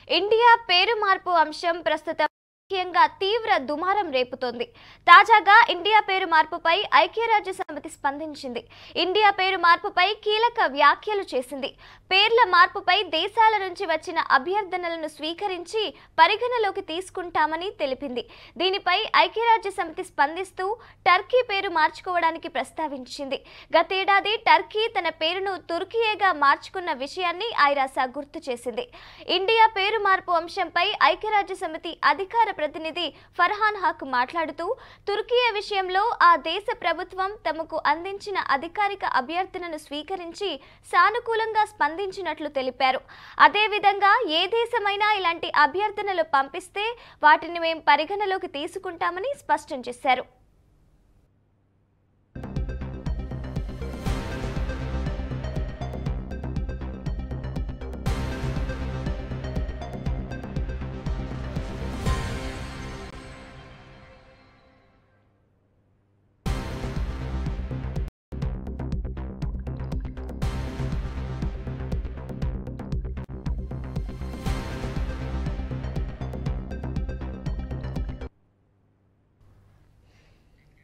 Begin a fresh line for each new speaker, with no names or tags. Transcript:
India పేరు మార్పు అంశం ప్రస్తుతం ముఖ్యంగా తీవ్ర దుమారం రేపుతోంది తాజాగా ఇండియా పేరు మార్పుపై ఐక్యరాజ్య సమితి స్పందించింది ఇండియా పేరు మార్పుపై కీలక వ్యాఖ్యలు చేసింది పేర్ల మార్పుపై దేశాల నుంచి వచ్చిన అభ్యర్థనలను స్వీకరించి పరిగణలోకి తీసుకుంటామని తెలిపింది దీనిపై ఐక్యరాజ్య సమితి స్పందిస్తూ టర్కీ పేరు మార్చుకోవడానికి ప్రస్తావించింది గతేడాది టర్కీ తన పేరును తుర్కియేగా మార్చుకున్న విషయాన్ని ఐరాస గుర్తు చేసింది ఇండియా పేరు మార్పు అంశంపై ఐక్యరాజ్య సమితి అధికార ప్రతినిధి ఫర్హాన్ హక్ మాట్లాడుతూ తుర్కియే విషయంలో ఆ దేశ ప్రభుత్వం తమకు అందించిన అధికారిక అభ్యర్థనను స్వీకరించి సానుకూలంగా స్పందించినట్లు తెలిపారు అదేవిధంగా ఏ దేశమైనా ఇలాంటి అభ్యర్థనలు పంపిస్తే వాటిని మేం పరిగణలోకి తీసుకుంటామని స్పష్టం చేశారు